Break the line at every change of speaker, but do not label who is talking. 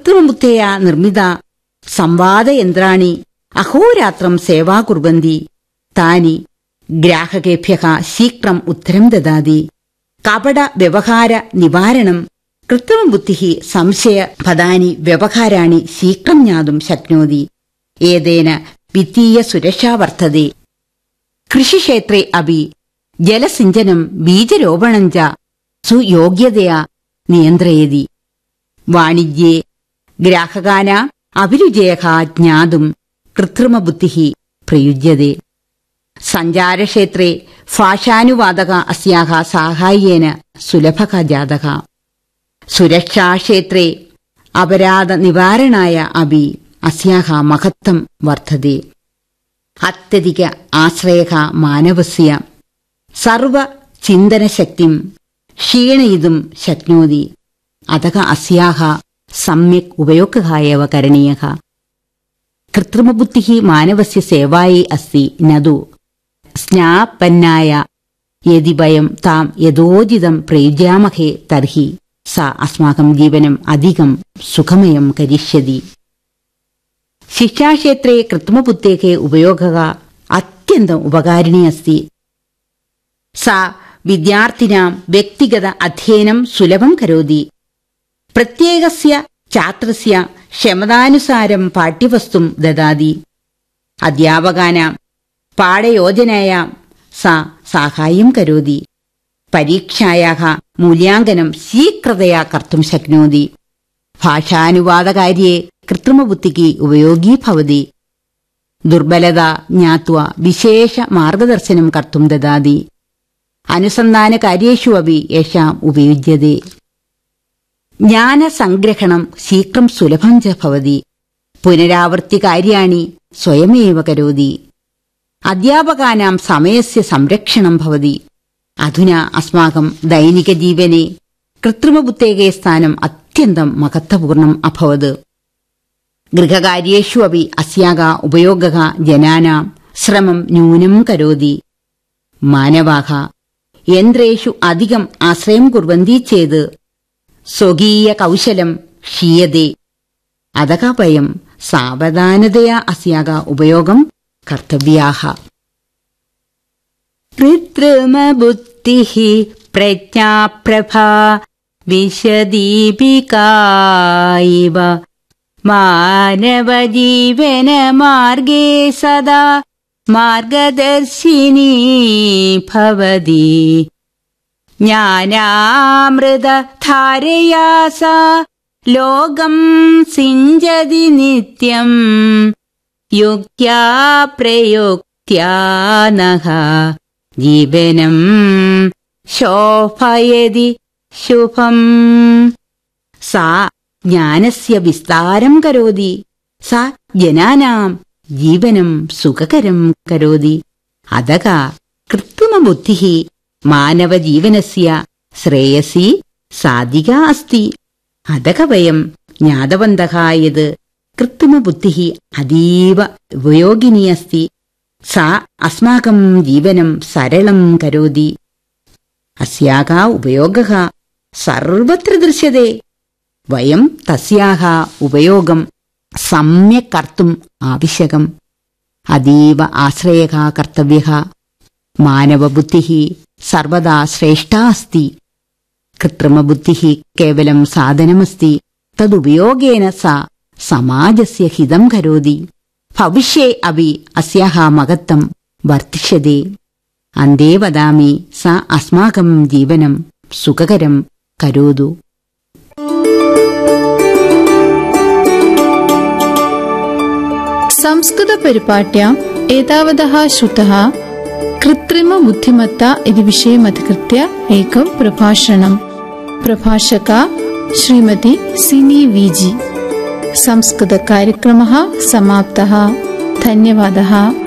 കൃത്രിമബുദ്ധയാ നിർമ്മിത സംവാദയന്ത്രാണി അഹോരാത്രം സേവാ കുർവന്തി താനി ഗ്രാഹകേഭ്യ ശീഘ്രം ഉത്തരം ദദാതി കപട വ്യവഹാര നിവാരണം കൃത്രിമബുദ്ധി സംശയ പദാനി വ്യവഹാരാണി ശീഘ്രം ജ്ഞാതും ശക്നോതി ഏതേന വിത്തീയ സുരക്ഷാ വർത്തതെ കൃഷിക്ഷേത്രേ അപി ജലസിഞ്ചനം ബീജരോപണം ച സുയോഗ്യതയാ നിയന്ത്രയതി വാണിജ്യേ ഗ്രാഹകാനാ അഭിരുചയ ജ്ഞാതും കൃത്രിമബുദ്ധി പ്രയുജ്യത്തെ സഞ്ചാരക്ഷേത്രേ ഭാഷാനുവാദക അസ്യാഹ സാഹായ്യേന സുലഭക ജാതക സുരക്ഷാക്ഷേത്രേ അപരാധ നിവാരണായ അപി അസ്യാഹ മഹത്വം വർദ്ധത്തെ അത്യധിക ആശ്രയക മാനവസ്യ സർവചിന്തനശക്തിം ക്ഷീണയിതും ശക്നോതി അതക അസ്യാഹ സമ്യക് ഉപയോഗः एव करणीयः कृत्रिमबुद्धिः मानवस्य सेवायै अस्ति न तु स्नापन्नाय यदि वयं तां यथोचितं प्रयुज्यामहे तर्हि सा अस्माकं जीवनम् अधिकं सुखमयं करिष्यति शिक्षाक्षेत्रे कृत्रिमबुद्धेः उपयोगः अत्यन्तम् उपकारिणी अस्ति सा विद्यार्थिनां व्यक्तिगत अध्ययनं सुलभं करोति പ്രത്യേകസ്യ ഛാത്രസ്യ ക്ഷമതാനുസാരം പാഠ്യവസ്തും ദദാതി അധ്യാപകാനാം പാഠയോജനായാം സാ സാഹായം കരോതി പരീക്ഷായാः മൂല്യാങ്കനം ശീഘ്രതയാ കർത്തും ശക്നോതി ഭാഷാനുവാദകാര്യെ കൃത്രിമബുദ്ധിക്ക് ഉപയോഗീ ഭവതി ദുർബലത ജ്ഞാത്വ വിശേഷ മാർഗദർശനം കർത്തും ദദാതി അനുസന്ധാനകാര്യേഷു അപി യേഷാം ഉപയുജ്യത്തെ ജ്ഞാനസംഗ്രഹണം ശീഘ്രം സുലഭം ച ഭവതി പുനരാവർത്തി കാര്യാണി സ്വയമേവ കരോതി അധ്യാപകാനാം സമയസ്യ സംരക്ഷണം ഭവതി അധുന അസ്മാകം ദൈനികജീവനെ കൃത്രിമബുദ്ധേകേ സ്ഥാനം അത്യന്തം മഹത്വപൂർണം അഭവത് ഗൃഹകാര്യേഷു അപി അസ്യാക ഉപയോഗ ജനാനാം ശ്രമം ന്യൂനം കരോതി മാനവാഹ യന്ത്രേഷു അധികം ആശ്രയം കുർവന്തി ചേത് സ്വകീയ കൗശലം ക്ഷീയതേ അതക വയം സാവധാനതയാ അസ്യാക ഉപയോഗം കർത്തവ്യാഹ കൃത്രിമബുദ്ധിഃ പ്രജ്ഞാപ്രഭാ വിശദീപികായിവ മാനവജീവനമാർഗേ സദാ മാർഗദർശിനി ഭവതി ജ്ഞാനാമൃതധാരയാ സാ ലോകം സിഞ്ചതി നിത്യം യുക്യാ പ്രയുക്ത്യാ നഃ ജീവനം ശോഭയതി ശുഭം സാ ജ്ഞാനസ്യ വിസ്താരം കരോതി സാ ജനാനാം ജീവനം സുഖകരം കരോതി അതക കൃത്രിമബുദ്ധിഃ മാനവജീവനസ്യ ശ്രേയസി സാധിക അസ്തി അതക വയം ജ്ഞാതവന്തः യത് കൃത്രിമബുദ്ധിः അതീവ ഉപയോഗിനി അസ്തി സാ അസ്മാകം ജീവനം സരളം കരോതി അസ്യാക ഉപയോഗः സർവത്ര ദൃശ്യത്തെ വയം തസ്യാഹ ഉപയോഗം സമ്യക് കർത്തും ആവശ്യകം അതീവ ആശ്രയക കർത്തവ്യഃ മാനവബുദ്ധിः സർവദാ ശ്രേഷ്ഠാ അസ്തി കൃത്രിമബുദ്ധിः കേവലം സാധനമസ്തി തദുപയോഗേന സാ സമാജസ്യ ഹിതം കരോതി ഭവിഷ്യേ അപി അസ്യാഹ മഹത്വം വർദ്ധിഷ്യതേ അന്തേ വദാമി സാ അസ്മാകം ജീവനം സുഖകരം കരോതു
संस्कृतपरिपाट्याम् एतावदः श्रुतः कृत्रिमबुद्धिमत्ता इति विषयमधिकृत्य एकं प्रभाषणम् प्रभाषका श्रीमती सिनी वीजी संस्कृतकार्यक्रमः समाप्तः धन्यवादः